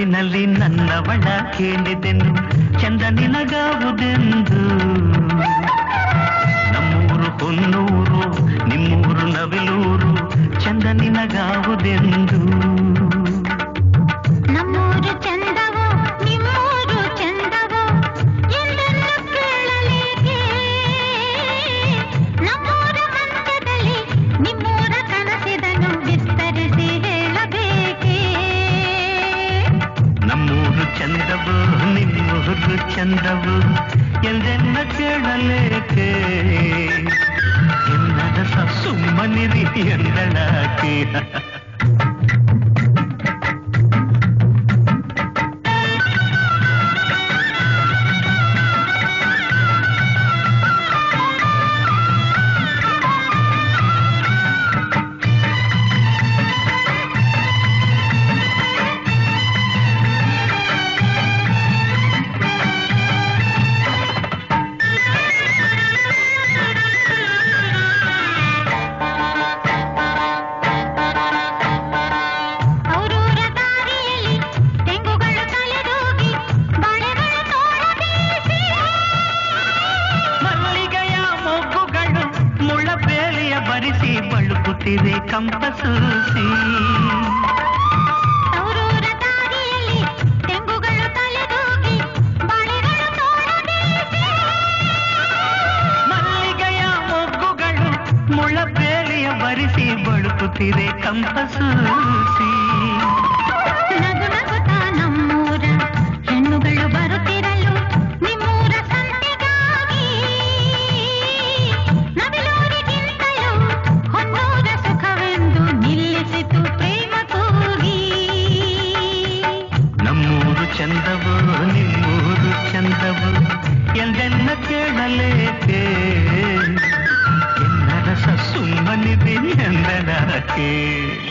ಮನಸ್ಸಿನಲ್ಲಿ ನನ್ನವಳ ಕೇಳಿದೆನು ಚಂದ ನಿನಗಾವುದೆಂದು ನಮ್ಮೂರು ಹೊನ್ನೂರು ನಿಮ್ಮೂರು ನವಿಲೂರು ಚಂದ ನಿನಗಾವುದೆಂದು ನಮ್ಮೂರು ಚಂದವೋ ನಿಮ್ಮೂರು ಚಂದವೋ ಎಂದೆಂದು ಕೇಳಲೇಕೆ ನಮ್ಮೂರ ಮಂಚದಲ್ಲಿ ನಿಮ್ಮೂರ ಕನಸಿದನು ವಿಸ್ತರಿಸಿ ಹೇಳಬೇಕೇ ನಮ್ಮೂರು ಚಂದವು ನಿಮ್ಮೂರು ಚಂದವು ಎಲ್ಲೆಲ್ಲ ಕೇಳಲೇಕೆ ಎಲ್ಲದ ಸುಮ್ಮನಿರಿ ಎಂದಳಾಕೆ ಅವರೂರ ದಾರಿಯಲ್ಲಿ ತೆಂಗುಗಳು ತಲೆದೂಗಿ ಬಾಳೆಗಳು ತೋರಬೇಕೆ ಮಲ್ಲಿಗೆಯ ಮೊಗ್ಗುಗಳು ಮುಳ್ಳ ಬೇಲಿಯ ಬರಿಸಿ ಬಳುಕುತ್ತಿದೆ ಕಂಪಸೂಸಿ ಅವರೂರ ದಾರಿಯಲ್ಲಿ ತೆಂಗುಗಳು ತಲೆದೂಗಿ ಬಾಳೆಗಳು ತೋರಬೇಕೆ ಮಲ್ಲಿಗೆಯ ಮೊಗ್ಗುಗಳು ಮುಳ್ಳ ಬೇಲಿಯ ಬರಿಸಿ ಬಳುಕುತ್ತಿದೆ ಕಂಪಸೂಸಿ ನಗು ನಗುತ್ತಾ ನಮ್ಮೂರ ಹೆಣ್ಣುಗಳು ಬರುತ್ತಿರಲು ನಿಮ್ಮೂರ ಸಂತೆಗಾಗಿ ನವಿಲೂರಿಗಿಂತಲೂ ಹೊನ್ನೂರ ಸುಖವೆಂದು ನಿಲ್ಲಿಸಿತು ಪ್ರೇಮ ಕೂಗಿ ನಮ್ಮೂರು ಚಂದವು ನಿಮ್ಮೂರು ಚಂದವು ಎಂದೆಲ್ಲ ಕೇಳಲೇಕೆ ಎಲ್ಲರ ಸುಮ್ಮನಿದೆ ಎಂದಳಾಕೆ